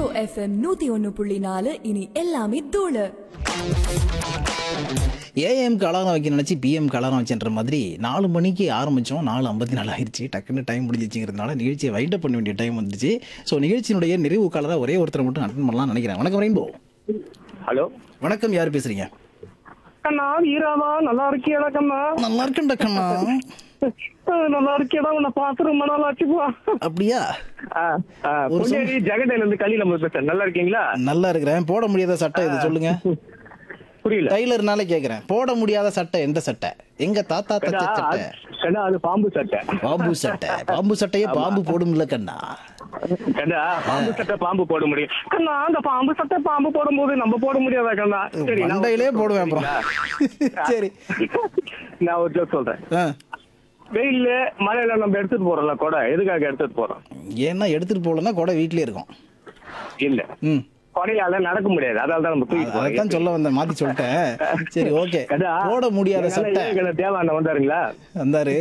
FM நூத்தி ஒன்னு புள்ளி நாலு இனி எல்லாமே தூளு ஏஎம்க்கு அலாரம் வைக்க நினச்சி பிஎம்க்கு அலாரம் வச்சுன்ற மாதிரி நாலு மணிக்கு ஆரம்பித்தோம் நாலு ஐம்பத்தி நாலு ஆயிடுச்சு டக்குன்னு டைம் முடிஞ்சிச்சுங்கிறதுனால நிகழ்ச்சியை வைண்டப் பண்ண வேண்டிய டைம் வந்துச்சு ஸோ நிகழ்ச்சியினுடைய நிறைவு காலத்தில் ஒரே ஒருத்தரை மட்டும் அட்டன் பண்ணலாம்னு நினைக்கிறேன் வணக்கம் ரெயின்போ ஹலோ வணக்கம் யார் பேசுறீங்க கண்ணா வீராவா நல்லா இருக்கியடா கண்ணா நல்லா இருக்கேன்டா கண்ணா அஹ், நல்லா இருக்கியடா உன்னை பார்த்து ரொம்ப நாள் ஆச்சுப்பா அப்படியா ஒரு சொல். பொன்னேரி ஜெகடையில இருந்து கலியில பேசுறேன் நல்லா இருக்கீங்களா நல்லா இருக்கிறேன் போட முடியாத சட்டை இது சொல்லுங்க புரியல டைலர்னால கேட்குறேன் போட முடியாத சட்டை எந்த சட்டை எங்க தாத்தா கண்ணா, தச்ச சட்டை அது- கண்ணா அது பாம்பு சட்டை பாம்பு சட்டை பாம்பு சட்டையே பாம்பு போடும்ல கண்ணா கண்ணா பாம்பு சட்டை பாம்பு போட முடியும் கண்ணா அந்த பாம்பு சட்டை பாம்பு போடும்போது நம்ம போட முடியாதா கண்ணா சரி நான் ஒரு மண்டையிலே joke போடுவேன் அப்புறம் சொல்றீங்களா? சரி நான் ஒரு ஜோக் சொல்றேன் ஆ வெயில்ல மழையில நம்ம எடுத்துட்டு போறோம்ல கொடை எதுக்காக எடுத்துட்டு போறோம் ஏன்னா எடுத்துட்டு போகலன்னா கூட வீட்லயே இருக்கும் இல்ல ம் கொடையால நடக்க முடியாது அதால தான் நம்ம தூக்கிட்டு அதான் போறோம் சொல்ல வந்தேன் மாத்தி சொல்லிட்டேன் சரி ஓகே கண்ணா, போட முடியாத எங்க சட்டை அண்ணன் ஏகன தேவாண்ணன் வந்தாருங்களா வந்தாரு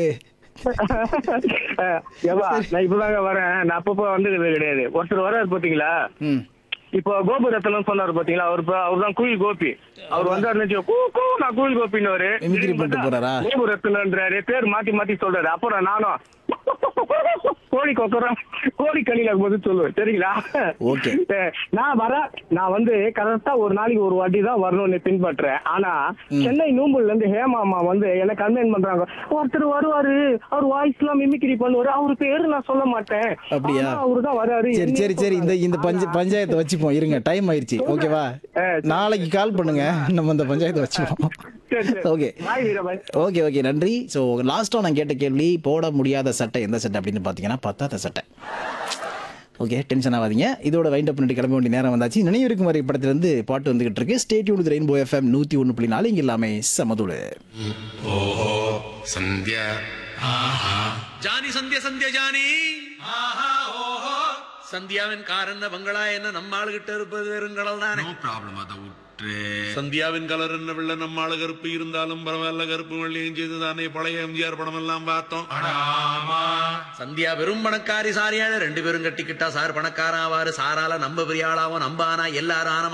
அஹ், ஏப்பா நான் இப்பதாங்க வரேன் நான் அப்பப்போ வந்தது கிடையாது ஒருத்தர் வராரு பாத்தீங்களா ம் இப்போ கோபுரத்தனம் சொன்னாரு பாத்தீங்களா அவர் அவர் தான் குயில் கோபி அவர் வந்தாரு கூ கூ நான் குயில் கோபின்னு Mimicry பண்ணிட்டு போறாரா? கோபுரத்தனன்றாரு பேர் மாத்தி மாத்தி சொல்றாரு அப்புறம் நானும் கோழி கொக்கரம் கோழி கலியில போது சொல்லுவேன் சரிங்களா Okay. அஹ், நான் வர நான் வந்து கரெக்டா ஒரு நாளைக்கு ஒரு வாட்டி தான் வரணும்னு பின்பற்றேன் ஆனா சென்னை நூம்புல இருந்து ஹேமா அம்மா வந்து என்ன கன்வென்ட் பண்றாங்க ஒருத்தர் வருவாரு அவர் வாய்ஸ் எல்லாம் மிமிக்ரி பண்ணுவாரு அவர் பேரு நான் சொல்ல மாட்டேன் அப்படியா? அவரு தான் வராரு சரி என்னைய சரி சரி இந்த இந்த பஞ்ச சொல்றாரு. பஞ்சாயத்தை வச்சுப்போம் இருங்க டைம் ஆயிருச்சு ஓகேவா ஆ, சரி. நாளைக்கு கால் பண்ணுங்க நம்ம இந்த பஞ்சாயத்தை வச்சுப்போம் சரி, சரி. Okay bye Veerabai okay okay நன்றி ஸோ லாஸ்ட்டாக நான் கேட்ட கேள்வி போட முடியாத சட்டை எந்த சட்டை அப்படின்னு பார்த்தீங்கன்னா பத்தாத சட்டை ஓகே டென்ஷன் ஆகாதீங்க இதோட வைண்ட் அப் பண்ணிட்டு கிளம்ப வேண்டிய நேரம் வந்தாச்சு நினைவிருக்கும் வரை படத்துலேருந்து பாட்டு வந்துகிட்டு இருக்கு ஸ்டேட்யூன் ரெயின்போ எஃப்எம் நூற்றி ஒன்று புள்ளி நாலு இங்கே எல்லாமே சமதுளு ओहो सन्ध्या ಜಾನಿ ಸಂಧ್ಯಾ ಸಂಧ್ಯಾ ಜಾನಿ சந்தியாவின் கார் என்ன பங்களா என்ன நம்ம ஆளுகிட்ட இருப்பது வெறுங்கடல் தானே नो प्रॉब्लम அதை விட்டு சந்தியாவின் கலர் என்ன வெள்ள நம்ம ஆளு கருப்பு இருந்தாலும் பரவாயில்ல கருப்பு வெள்ளையும் செய்து தானே பழைய எம்ஜிஆர் படம் எல்லாம் பார்த்தோம் ஆமா சந்தியா வெறும் பணக்காரி சாரியாள ரெண்டு பேரும் கட்டிக்கிட்டா சார் பணக்காரன் ஆவாரு சாரால நம்ம பெரிய ஆளாவும் நம்ப ஆனா எல்லாரும் ஆன